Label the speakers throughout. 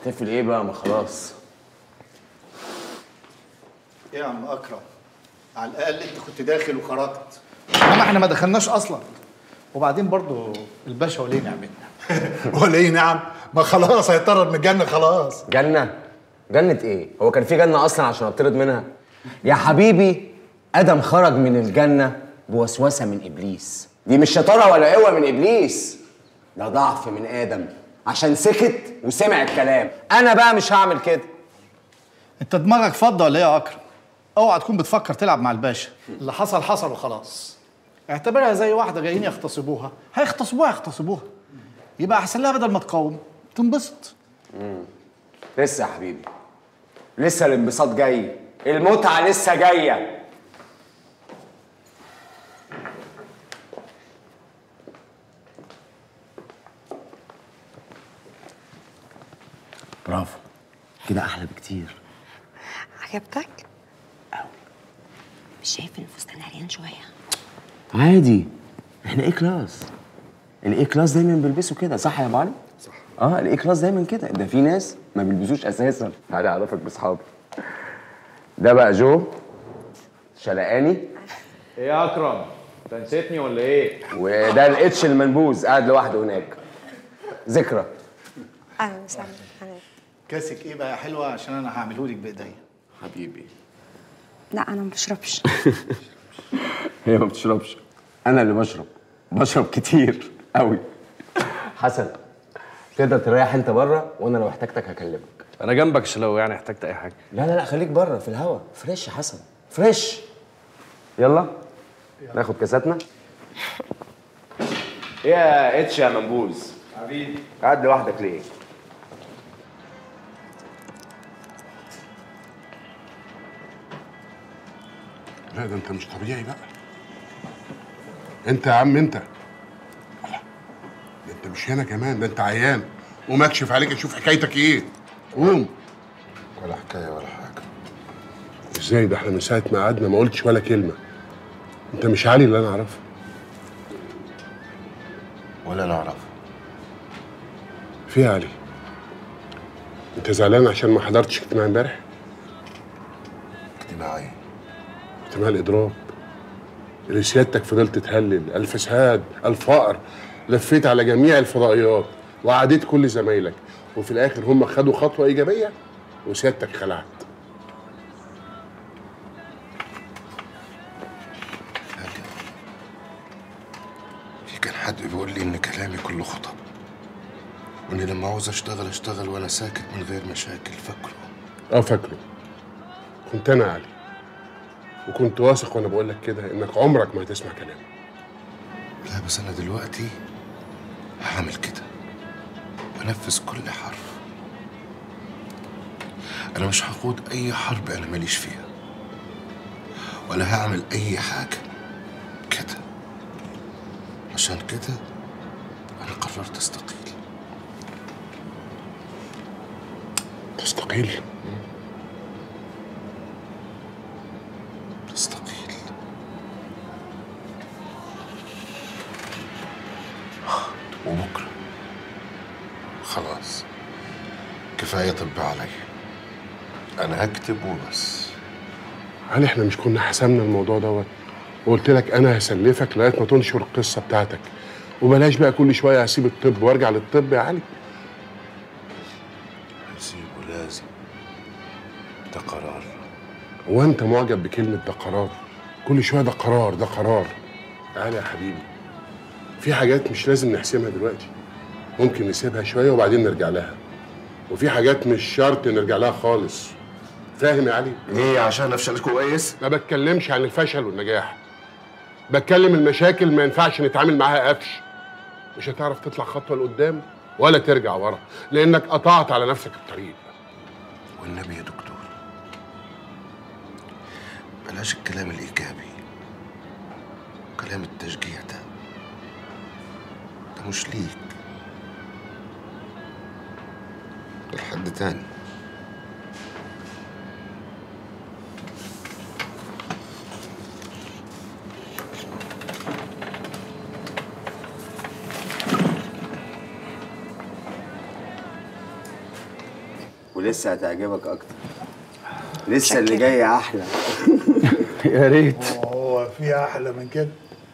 Speaker 1: تحتفل ايه بقى ما خلاص
Speaker 2: ايه يا عم اكرم على الاقل انت كنت داخل وخرجت انما احنا ما دخلناش اصلا وبعدين برضو الباشا وليه نعمتنا
Speaker 3: وليه نعم ما خلاص هيطرد من الجنه خلاص
Speaker 1: جنة جنة ايه هو كان في جنة اصلا عشان اطرد منها يا حبيبي ادم خرج من الجنة بوسوسة من ابليس دي مش شطارة ولا قوة من ابليس ده ضعف من ادم عشان سكت وسمع الكلام انا بقى مش هعمل كده
Speaker 2: انت دماغك فضه ولا ايه يا اكرم اوعى تكون بتفكر تلعب مع الباشا اللي حصل حصل وخلاص اعتبرها زي واحده جايين يغتصبوها هيغتصبوها يغتصبوها يبقى احسن لها بدل ما تقاوم تنبسط
Speaker 1: لسه يا حبيبي لسه الانبساط جاي المتعة لسه جاية برافو كده احلى بكتير
Speaker 4: عجبتك؟ مش شايف ان الفستان عريان شويه
Speaker 1: عادي احنا ايه كلاس الايه كلاس دايما بيلبسوا كده صح يا ابو علي صح اه الايه كلاس دايما كده ده في ناس ما بيلبسوش اساسا تعالى اعرفك باصحابي ده بقى جو شلقاني
Speaker 5: ايه يا اكرم انت نسيتني ولا ايه
Speaker 1: وده الاتش المنبوذ قاعد لوحده هناك ذكرى
Speaker 4: اهلا وسهلا أهلاً.
Speaker 2: كاسك ايه بقى يا حلوه عشان انا هعمله لك بايديا
Speaker 1: حبيبي
Speaker 4: لا انا ما بشربش
Speaker 1: هي ما بتشربش انا اللي بشرب بشرب كتير قوي حسن تقدر تريح انت بره وانا لو احتجتك هكلمك
Speaker 5: انا جنبك عشان لو يعني احتجت اي حاجه
Speaker 1: لا لا لا خليك بره في الهوا فريش يا حسن فريش يلا ناخد كاساتنا ايه يا اتش يا منبوذ حبيبي قاعد لوحدك ليه
Speaker 6: لا ده انت مش طبيعي بقى انت يا عم انت الله. ده انت مش هنا كمان ده انت عيان قوم اكشف عليك اشوف حكايتك ايه قوم
Speaker 7: ولا حكايه ولا حاجه
Speaker 6: ازاي ده احنا من ساعه ما قعدنا ما قلتش ولا كلمه انت مش علي اللي انا اعرفه
Speaker 7: ولا نعرف
Speaker 6: في يا علي انت زعلان عشان ما حضرتش اجتماع امبارح
Speaker 7: اجتماعي
Speaker 6: اجتماع الاضراب اللي سيادتك فضلت تهلل الفساد الفقر لفيت على جميع الفضائيات وعاديت كل زمايلك وفي الاخر هم خدوا خطوه ايجابيه وسيادتك خلعت
Speaker 7: في كان حد بيقول لي ان كلامي كله خطب واني لما عاوز اشتغل اشتغل وانا ساكت من غير مشاكل فاكره
Speaker 6: اه فاكره كنت انا علي وكنت واثق وانا بقول لك كده انك عمرك ما هتسمع كلامي
Speaker 7: لا بس انا دلوقتي هعمل كده بنفذ كل حرف انا مش هخوض اي حرب انا ماليش فيها ولا هعمل اي حاجه كده عشان كده انا قررت استقيل
Speaker 6: تستقيل
Speaker 7: استقيل وبكره خلاص كفايه طب علي انا هكتب وبس
Speaker 6: علي احنا مش كنا حسمنا الموضوع دوت وقلت لك انا هسلفك لغايه ما تنشر القصه بتاعتك وبلاش بقى كل شويه هسيب الطب وارجع للطب يا علي
Speaker 7: هسيبه لازم ده قرار
Speaker 6: هو انت معجب بكلمه ده قرار كل شويه ده قرار ده قرار تعالى يا حبيبي في حاجات مش لازم نحسمها دلوقتي ممكن نسيبها شويه وبعدين نرجع لها وفي حاجات مش شرط نرجع لها خالص فاهم يا علي
Speaker 7: ليه عشان افشل كويس
Speaker 6: ما بتكلمش عن الفشل والنجاح بتكلم المشاكل ما ينفعش نتعامل معاها قفش مش هتعرف تطلع خطوه لقدام ولا ترجع ورا لانك قطعت على نفسك الطريق
Speaker 7: والنبي يا دكتور بلاش الكلام الايجابي كلام التشجيع ده ده مش ليك ده لحد تاني
Speaker 1: ولسه هتعجبك اكتر لسه اللي جاي احلى
Speaker 2: يا ريت
Speaker 3: هو في احلى من كده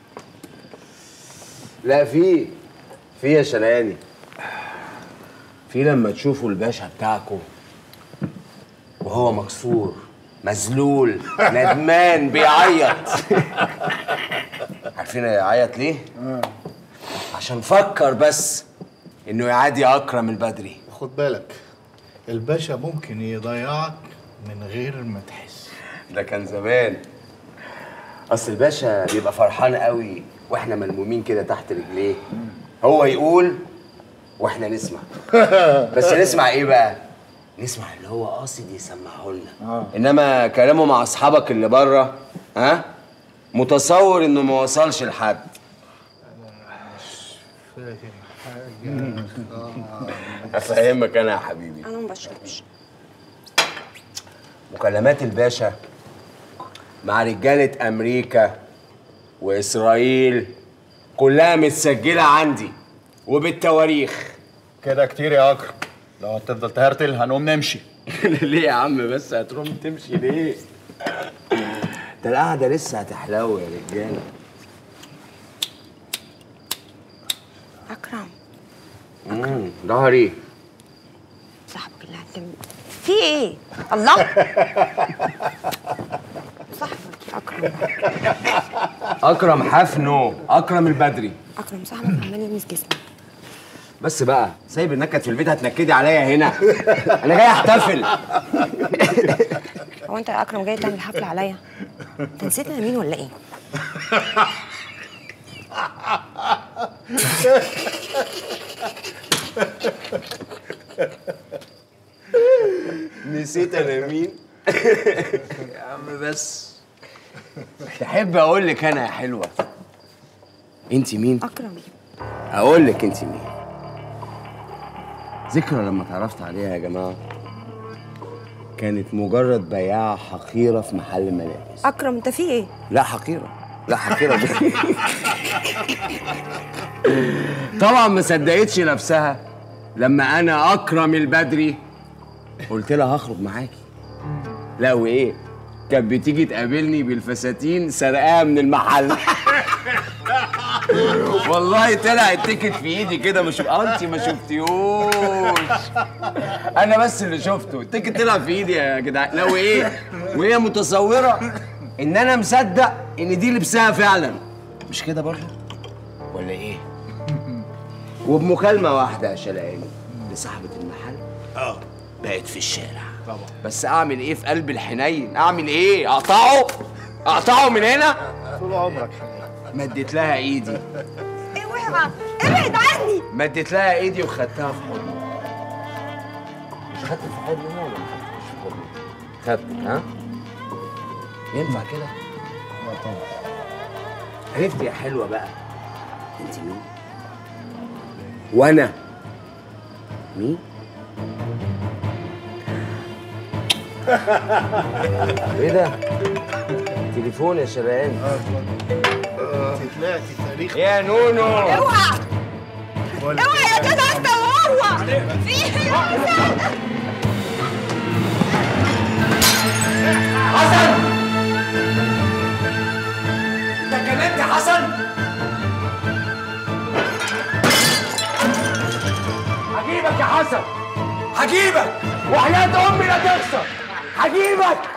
Speaker 1: لا في في يا شلاني في لما تشوفوا الباشا بتاعكم وهو مكسور مذلول ندمان بيعيط عارفين يعيط ليه؟ عشان فكر بس انه يعادي اكرم البدري
Speaker 2: خد بالك الباشا ممكن يضيعك من غير ما تحس
Speaker 1: ده كان زمان اصل الباشا بيبقى فرحان قوي واحنا ملمومين كده تحت رجليه هو يقول واحنا نسمع بس نسمع ايه بقى نسمع اللي هو قاصد يسمعه لنا انما كلامه مع اصحابك اللي بره ها متصور انه ما وصلش لحد افهمك انا يا حبيبي
Speaker 4: انا ما بشربش
Speaker 1: مكالمات الباشا مع رجالة أمريكا وإسرائيل كلها متسجلة عندي وبالتواريخ
Speaker 5: كده كتير يا اكرم لو هتفضل تهرتل هنقوم نمشي
Speaker 1: ليه يا عم بس هتروح تمشي ليه؟ ده القعدة لسه هتحلو يا رجالة
Speaker 4: اكرم
Speaker 1: امم ظهري
Speaker 4: صاحبك اللي هتم في ايه الله صاحبك يا اكرم
Speaker 1: أكرم حفنه أكرم البدري
Speaker 4: اكرم صاحبك عمال يلمس جسمي
Speaker 1: بس بقى سايب النكد في البيت هتنكدي عليا هنا أنا جاي أحتفل
Speaker 4: هو انت يا اكرم جاي تعمل حفله عليا انت نسيت انا مين ولا ايه
Speaker 1: نسيت انا مين يا عم بس تحب اقول لك انا يا حلوه انت مين
Speaker 4: اكرم
Speaker 1: اقول لك انت مين ذكرى لما اتعرفت عليها يا جماعه كانت مجرد بياعة حقيرة في محل ملابس
Speaker 4: اكرم انت في ايه
Speaker 1: لا حقيرة لا حقيرة دي. طبعا ما صدقتش نفسها لما انا اكرم البدري قلت لها هخرج معاكي لا وايه كانت بتيجي تقابلني بالفساتين سرقاها من المحل والله طلع التيكت في ايدي كده مش آه، انت ما شفتيهوش انا بس اللي شفته التيكت طلع في ايدي يا جدعان لا وايه وهي متصوره ان انا مصدق ان دي لبسها فعلا مش كده برضه ولا ايه وبمكالمه واحده يا شلقاني لصاحبه المحل اه بقت في الشارع طبعا بس اعمل ايه في قلب الحنين اعمل ايه اقطعه اقطعه من هنا
Speaker 2: طول عمرك حبيبي
Speaker 1: مديت لها ايدي
Speaker 4: اوعى ابعد عني
Speaker 1: مديت لها ايدي وخدتها في حضني مش خدت في حضني ولا ما خدتش في حضني خدت ها ينفع كده لا طبعا عرفت يا حلوه بقى انت مين وانا مين ايه ده تليفون يا شباب
Speaker 2: انت طلعتي تاريخ
Speaker 1: يا نونو
Speaker 4: اوعى اوعى يا جدع انت وهو في ايه
Speaker 1: حسن انت كلمت حسن هجيبك يا حسن هجيبك وحياة امي لا تخسر هجيبك